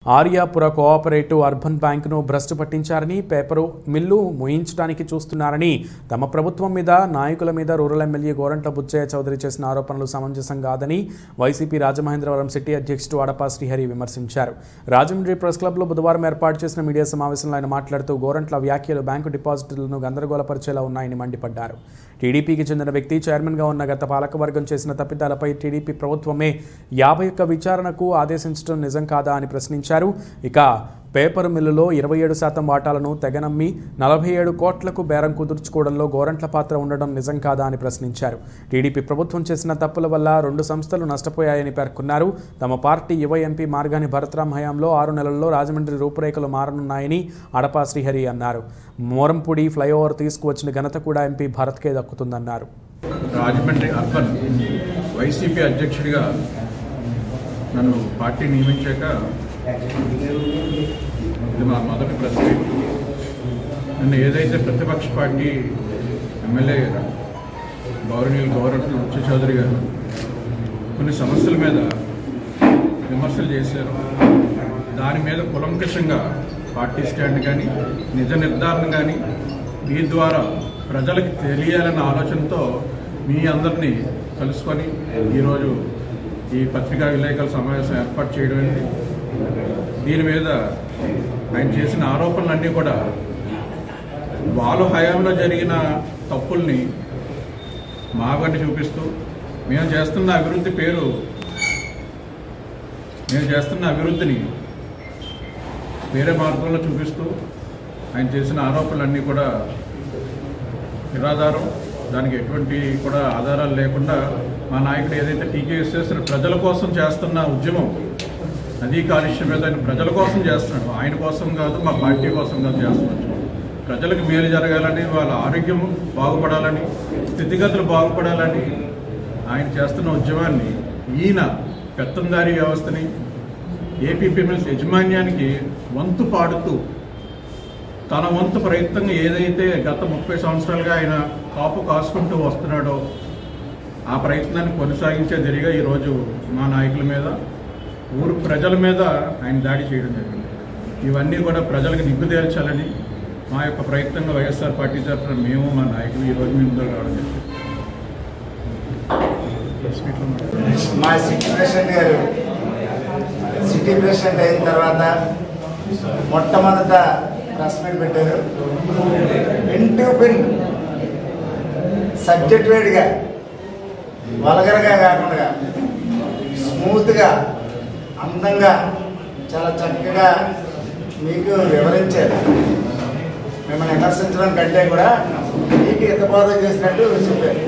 ఆర్యాపుర cooperative urban బ్యాంకును భ్రష్టు పట్టించారని paper mill ముయించడానికి చూస్తున్నారని తమ ప్రభుత్వం మీద నాయకుల మీద రూరల్ ఎమ్మెల్యే గోరంట్ల బుచ్చయ్య చౌదరి చేసిన ఆరోపణలు సమంజసం కాదని వైసీపీ రాజమహేంద్రవరం సిటీ అధ్యక్షుడు అడపా శ్రీహరి విమర్శించారు రాజమండ్రి ప్రెస్ క్లబ్లో బుధవారం ఏర్పాటు చేసిన మీడియా సమావేశంలో ఆయన మాట్లాడుతూ గోరంట్ల వ్యాఖ్యలు బ్యాంకు డిపాజిట్లను గందరగోళపరిచేలా ఉన్నాయని మండిపడ్డారు టీడీపీకి చెందిన వ్యక్తి చైర్మన్గా ఉన్న గత పాలకవర్గం చేసిన తప్పిదాలపై టీడీపీ ప్రభుత్వమే యాభై ఒక్క విచారణకు ఆదేశించడం నిజం కాదా అని ప్రశ్నించారు ఇక పేపర్ మిల్లులో ఇరవై ఏడు శాతం వాటాలను తెగనమ్మి నలభై ఏడు కోట్లకు బేరం కుదుర్చుకోవడంలో గోరంట్ల పాత్ర ఉండడం నిజం కాదా అని ప్రశ్నించారు టీడీపీ ప్రభుత్వం చేసిన తప్పుల వల్ల రెండు సంస్థలు నష్టపోయాయని పేర్కొన్నారు తమ పార్టీ యువ ఎంపీ మార్గాని భరతరాం హయాంలో ఆరు నెలల్లో రాజమండ్రి రూపురేఖలు మారనున్నాయని అడపా శ్రీహరి అన్నారు మోరంపూడి ఫ్లైఓవర్ తీసుకువచ్చిన ఘనత కూడా ఎంపీ భరత్కే దక్కుతుందన్నారు రాజమండ్రి అర్బన్ వైసీపీ అధ్యక్షుడిగా నన్ను పార్టీ నియమించాక ఇది మా మొదటి ప్రెస్ మీట్ నిన్న ఏదైతే ప్రతిపక్ష పార్టీ ఎమ్మెల్యే గౌరవనీయులు గౌరవ ఉచ్చ చౌదరి గారు కొన్ని సమస్యల మీద విమర్శలు చేశారు దాని మీద కులంకషంగా పార్టీ స్టాండ్ కానీ నిజ నిర్ధారణ కానీ మీ ద్వారా ప్రజలకు తెలియాలన్న ఆలోచనతో మీ అందరినీ కలుసుకొని ఈరోజు ఈ పత్రికా విలేకరుల సమావేశం ఏర్పాటు చేయడం అనేది దీని మీద ఆయన చేసిన ఆరోపణలన్నీ కూడా వాళ్ళ హయాంలో జరిగిన తప్పుల్ని మాగంటి చూపిస్తూ మేము చేస్తున్న అభివృద్ధి పేరు మేము చేస్తున్న అభివృద్ధిని వేరే మార్గంలో చూపిస్తూ ఆయన చేసిన ఆరోపణలన్నీ కూడా నిరాధారం దానికి ఎటువంటి కూడా ఆధారాలు లేకుండా మా నాయకుడు ఏదైతే టీకే చేసిన ప్రజల కోసం చేస్తున్న ఉద్యమం నదీ కాలుష్యం మీద ఆయన ప్రజల కోసం చేస్తున్నాడు ఆయన కోసం కాదు మా పార్టీ కోసం కాదు చేస్తున్నాడు ప్రజలకు మేలు జరగాలని వాళ్ళ ఆరోగ్యం బాగుపడాలని స్థితిగతులు బాగుపడాలని ఆయన చేస్తున్న ఉద్యమాన్ని ఈయన పెత్తందారీ వ్యవస్థని ఏపీ మిల్స్ యజమాన్యానికి వంతు పాడుతూ తన వంతు ప్రయత్నంగా ఏదైతే గత ముప్పై సంవత్సరాలుగా ఆయన కాపు కాసుకుంటూ వస్తున్నాడో ఆ ప్రయత్నాన్ని కొనసాగించే దిరిగా ఈరోజు మా నాయకుల మీద ఊరు ప్రజల మీద ఆయన దాడి చేయడం జరిగింది ఇవన్నీ కూడా ప్రజలకు నిగ్గు తేల్చాలని మా యొక్క ప్రయత్నంగా వైఎస్ఆర్ పార్టీ తరఫున మేము మా నాయకులు ఈరోజు మీ ముందు రావడం జరిగింది ప్రెస్ మీట్లో మాట్లాడారు. మా సిటీ ప్రెసిడెంట్ గారు సిటీ ప్రెసిడెంట్ అయిన తర్వాత మొట్టమొదట ప్రెస్ మీట్ పెట్టారు పిన్ టు పిన్ సబ్జెక్ట్ వేడిగా వలగరగా కాకుండా స్మూత్గా అందంగా చాలా చక్కగా మీకు వివరించారు మిమ్మల్ని విమర్శించడం కంటే కూడా మీకు హితబోధం చేసినట్టు చెప్పారు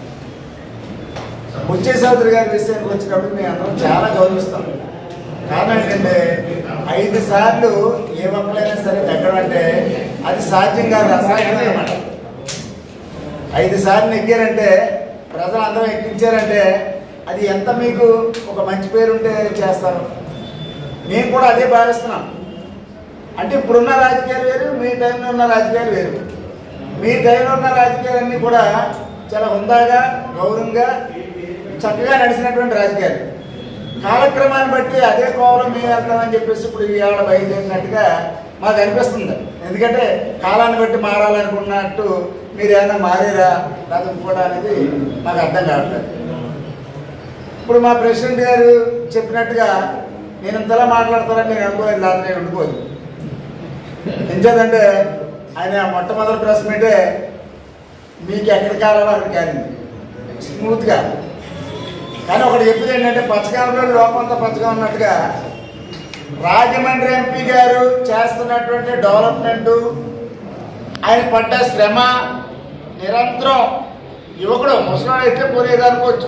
బుచ్చే చౌదరి గారి విషయానికి వచ్చినప్పుడు మేము అందరం చాలా గౌరవిస్తాం కారణం ఏంటంటే ఐదు సార్లు ఏ ఒక్కలైనా సరే ఎక్కడం అంటే అది సాధ్యం కాదు అసాధ్యం అనమాట ఐదు సార్లు ఎక్కారంటే ప్రజలు అందరం ఎక్కించారంటే అది ఎంత మీకు ఒక మంచి పేరు ఉంటే చేస్తారు మేము కూడా అదే భావిస్తున్నాం అంటే ఇప్పుడున్న రాజకీయాలు వేరు మీ టైంలో ఉన్న రాజకీయాలు వేరు మీ టైంలో ఉన్న రాజకీయాలన్నీ కూడా చాలా హుందాగా గౌరవంగా చక్కగా నడిచినటువంటి రాజకీయాలు కాలక్రమాన్ని బట్టి అదే కోవలో మేము వెళ్తామని చెప్పేసి ఇప్పుడు ఇవాళ బయలుదేరినట్టుగా మాకు అనిపిస్తుంది ఎందుకంటే కాలాన్ని బట్టి మారాలనుకున్నట్టు మీరు ఏమైనా మారేరా లేదా ఇంకోటి అనేది మాకు అర్థం కావట్లేదు ఇప్పుడు మా ప్రెసిడెంట్ గారు చెప్పినట్టుగా నేను ఇంతలా మాట్లాడతానని నేను అనుకోలేదు లేదా నేను అనుకోదు ఎంచేదంటే ఆయన మొట్టమొదటి ప్రెస్ మీటే మీకు ఎక్కడ కావాలో అక్కడ కాలింది స్మూత్గా కానీ ఒకటి చెప్పేది ఏంటంటే పచ్చగా లోపంతా పచ్చగా ఉన్నట్టుగా రాజమండ్రి ఎంపీ గారు చేస్తున్నటువంటి డెవలప్మెంట్ ఆయన పడ్డ శ్రమ నిరంతరం యువకుడు ముసలాడు అయితే పోలేదు అనుకోవచ్చు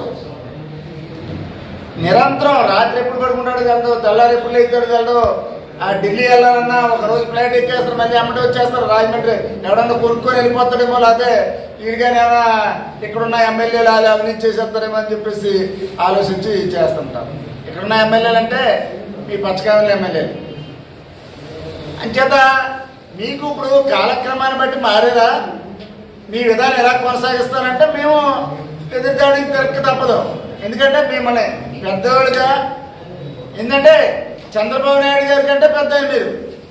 నిరంతరం రాత్రి ఎప్పుడు పడుకుంటాడు తెలదు తెల్లారి ఎప్పుడు లేచాడు తెలదు ఆ ఢిల్లీ వెళ్ళాలన్నా ఒక రోజు ఫ్లైట్ ఎక్కేస్తారు మళ్ళీ అమ్మటి వచ్చేస్తారు రాజమండ్రి ఎవడన్నా కొనుక్కొని వెళ్ళిపోతాడేమో లేకపోతే వీడిగానే ఏమైనా ఇక్కడున్న ఎమ్మెల్యేలు వాళ్ళు అవినీతి చేసేస్తారేమో అని చెప్పేసి ఆలోచించి చేస్తుంటారు ఇక్కడున్న ఎమ్మెల్యేలు అంటే మీ పచ్చకాయల ఎమ్మెల్యేలు అంచేత మీకు ఇప్పుడు కాలక్రమాన్ని బట్టి మారేదా మీ విధానం ఎలా కొనసాగిస్తారంటే మేము ఎదురుదాడికి తిరక్క తప్పదు ఎందుకంటే మిమ్మల్ని పెద్దవాళ్ళుగా ఏంటంటే చంద్రబాబు నాయుడు గారి కంటే పెద్ద ఆయన మీరు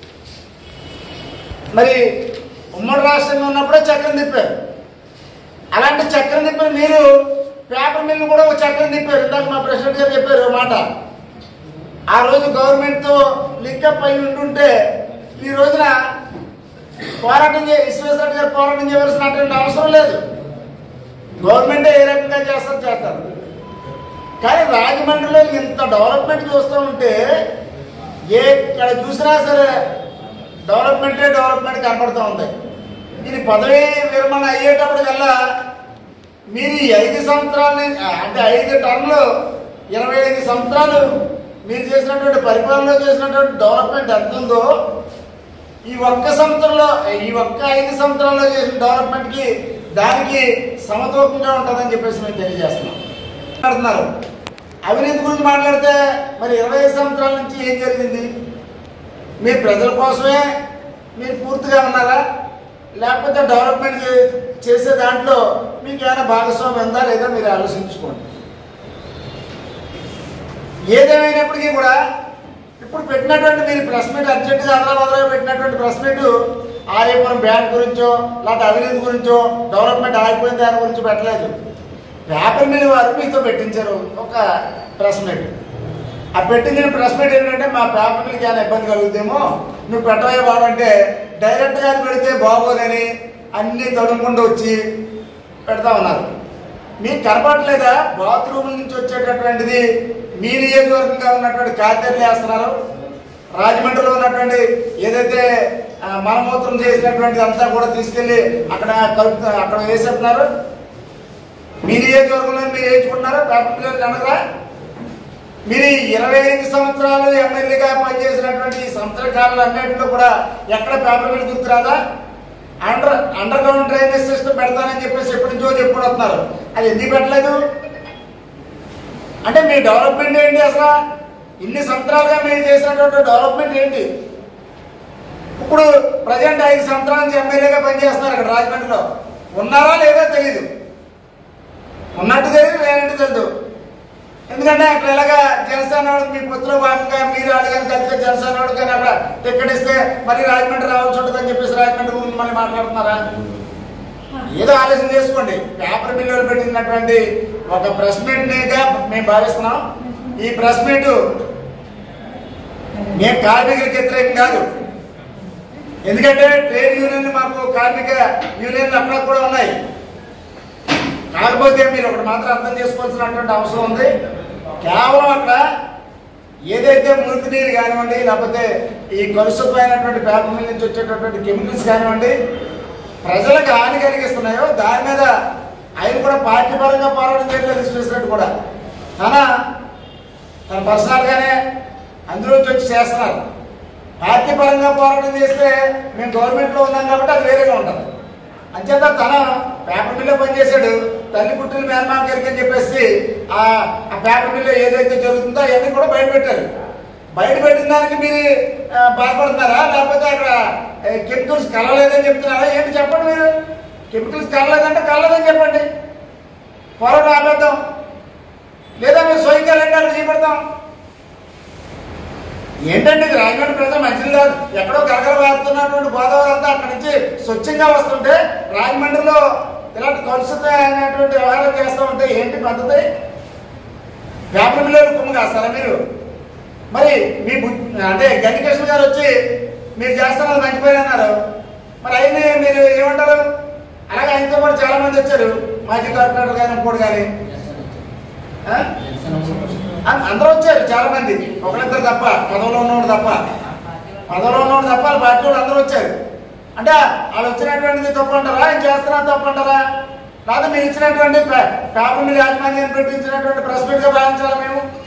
మరి ఉమ్మడి రాష్ట్రంలో ఉన్నప్పుడే చక్రం తిప్పారు అలాంటి చక్రం తిప్పిన మీరు పేపర్ మిల్లు కూడా ఒక చక్రం తిప్పారు ఇందాక మా ప్రెసిడెంట్ గారు చెప్పారు ఓ మాట ఆ రోజు గవర్నమెంట్తో లిక్కప్ అయి ఉంటుంటే ఈ రోజున పోరాటం చే విశ్వేశ్వర గారు పోరాటం చేయవలసినటువంటి అవసరం లేదు గవర్నమెంట్ ఏ రకంగా చేస్తారు చేస్తారు కానీ రాజమండ్రిలో ఇంత డెవలప్మెంట్ చూస్తూ ఉంటే ఏ ఇక్కడ చూసినా సరే డెవలప్మెంటే డెవలప్మెంట్ కనపడుతూ ఉంది ఇది పదవి విరమణ అయ్యేటప్పటికల్లా మీరు ఈ ఐదు సంవత్సరాల నుంచి అంటే ఐదు టర్మ్లు ఇరవై ఐదు సంవత్సరాలు మీరు చేసినటువంటి పరిపాలనలో చేసినటువంటి డెవలప్మెంట్ ఎంత ఉందో ఈ ఒక్క సంవత్సరంలో ఈ ఒక్క ఐదు సంవత్సరాల్లో చేసిన డెవలప్మెంట్కి దానికి సమతూకంగా ఉంటుందని చెప్పేసి మేము తెలియజేస్తున్నాం మాట్లాడుతున్నారు అవినీతి గురించి మాట్లాడితే మరి ఇరవై ఐదు సంవత్సరాల నుంచి ఏం జరిగింది మీరు ప్రజల కోసమే మీరు పూర్తిగా ఉన్నారా లేకపోతే డెవలప్మెంట్ చే- చేసే దాంట్లో మీకు ఏమైనా భాగస్వామ్యం ఉందా లేదా మీరు ఆలోచించుకోండి ఏదేమైనప్పటికీ కూడా ఇప్పుడు పెట్టినటువంటి మీరు ప్రెస్ మీట్ అర్జెంటుగా హైదరాబాద్లో పెట్టినటువంటి ప్రెస్ మీట్ ఆర్యపురం బ్యాంక్ గురించో లేకపోతే అవినీతి గురించో డెవలప్మెంట్ ఆగిపోయిన దాని గురించి పెట్టలేదు పేపర్ మిల్ వారు మీతో పెట్టించారు ఒక ప్రెస్ మీట్ ఆ పెట్టించిన ప్రెస్ మీట్ ఏంటంటే మా పేపర్ మిల్కి ఏమైనా ఇబ్బంది కలుగుతామో నువ్వు పెట్టవే బాబు అంటే డైరెక్ట్గా పెడితే బాగోదని అన్ని తడుముకుంటూ వచ్చి పెడతా ఉన్నారు మీకు కనపడలేదా బాత్రూమ్ నుంచి వచ్చేటటువంటిది మీ నియోజకవర్గంగా ఉన్నటువంటి ఖాద్యాలు వేస్తున్నారు రాజమండ్రిలో ఉన్నటువంటి ఏదైతే ఆ, మలమూత్రం చేసినటువంటిది అంతా కూడా తీసుకెళ్లి అక్కడ కలుపు అక్కడ వేసేస్తున్నారు మీ నియోజకవర్గంలో మీరు వేయించుకుంటున్నారా పేపర్ పిల్లలు అనగా మీరు ఈ ఇరవై ఐదు సంవత్సరాలు ఎమ్మెల్యేగా పనిచేసినటువంటి ఈ సంవత్సర కాలంలో అన్నింటిలో కూడా ఎక్కడ పేపర్ మీద గుర్తురాదా under underground drainage system పెడతానని చెప్పేసి ఎప్పటి నుంచో చెప్పుడు వస్తున్నారు అది ఎందుకు పెట్టలేదు అంటే మీ డెవలప్మెంట్ ఏంటి అసలు ఇన్ని సంవత్సరాలుగా మీరు చేసినటువంటి డెవలప్మెంట్ ఏంటి ఇప్పుడు ప్రజెంట్ ఐదు సంవత్సరాల నుంచి ఎమ్మెల్యేగా పనిచేస్తున్నారు ఇక్కడ రాజమండ్రిలో ఉన్నారా లేదో తెలియదు ఉన్నట్టు తెలియదు లేనట్టు తెలియదు ఎందుకంటే అక్కడ ఎలాగా జనసేన వాడు మీ పుత్రుల భాగంగా మీరు అడిగాను కలిసి జనసేన వాడు కానీ అక్కడ టికెట్ ఇస్తే మళ్ళీ రాజమండ్రి రావాల్సి ఉంటుందని చెప్పేసి రాజమండ్రి గురించి మళ్ళీ మాట్లాడుతున్నారా ఏదో ఆలోచన చేసుకోండి పేపర్ మిల్లులు పెట్టినటువంటి ఒక ప్రెస్ మీట్గా మేము భావిస్తున్నాం ఈ ప్రెస్ మీట్ మేము కార్మికులకు వ్యతిరేకం కాదు ఎందుకంటే ట్రేడ్ యూనియన్ మాకు కార్మిక యూనియన్లు అక్కడ కూడా ఉన్నాయి కాకపోతే మీరు ఒకటి మాత్రం అర్థం చేసుకోవాల్సినటువంటి అవసరం ఉంది కేవలం అక్కడ ఏదైతే మురికి నీరు కానివ్వండి లేకపోతే ఈ కలుషితమైనటువంటి పేపర్ మిల్ నుంచి వచ్చేటటువంటి కెమికల్స్ కానివ్వండి ప్రజలకు హాని కలిగిస్తున్నాయో దాని మీద ఆయన కూడా పార్టీ పరంగా పోరాటం చేయలేదు విశ్వేశ్వరెడ్డి కూడా తన తన పర్సనల్గానే అందులోకి వచ్చి చేస్తున్నారు పార్టీ పరంగా పోరాటం చేస్తే మేము గవర్నమెంట్లో ఉన్నాం కాబట్టి అది వేరేగా ఉంటుంది అంచేత తన పేపర్ మిల్లో పనిచేశాడు తల్లి పుట్టిన మేనమామ గారికి అని చెప్పేసి ఆ ఆ పేపర్ మిల్లో ఏదైతే జరుగుతుందో అవన్నీ కూడా బయట పెట్టారు బయట పెట్టిన దానికి మీరు ఆ, బాధపడుతున్నారా లేకపోతే అక్కడ కెమికల్స్ కలలేదని చెప్తున్నారా ఏంటి చెప్పండి మీరు కెమికల్స్ కలలేదంటే కలలేదని చెప్పండి పోరాటం ఆపేద్దాం లేదా మేము స్వయంగా రెండు అక్కడ చేపడతాం ఏంటంటే ఇది రాజమండ్రి ప్రజలు మంచిది కాదు ఎక్కడో గరగర వాడుతున్నటువంటి గోదావరి అంతా అక్కడి నుంచి స్వచ్ఛంగా వస్తుంటే రాజమండ్రిలో ఇలాంటి కలుషితమైనటువంటి వ్యవహారం చేస్తూ ఉంటే ఏంటి పద్ధతి పేపర్ మిల్లు కుమ్మ కాస్తారా మీరు మరి మీ బు- అంటే గణికృష్ణ గారు వచ్చి మీరు చేస్తున్నది మంచి పని అన్నారు మరి ఆయన్ని మీరు ఏమంటారు అలాగే ఆయనతో పాటు చాలా మంది వచ్చారు మాజీ కార్పొరేటర్ కానీ ఇంకోటి కానీ ఆ? అం- అందరూ వచ్చారు చాలా మంది ఒకరిద్దరు తప్ప పదవిలో ఉన్నవాడు తప్ప పదవిలో ఉన్నవాడు తప్ప వాళ్ళ పార్టీ వాళ్ళు అందరూ వచ్చారు అంటే వాళ్ళు వచ్చినటువంటిది తప్పు అంటారా ఆయన చేస్తున్నా తప్పు అంటారా లేదా మీరు ఇచ్చినటువంటి పే- పేపర్ మీద యాజమాన్యాన్ని పెట్టించినటువంటి ప్రెస్ మీట్గా భావించాలా మేము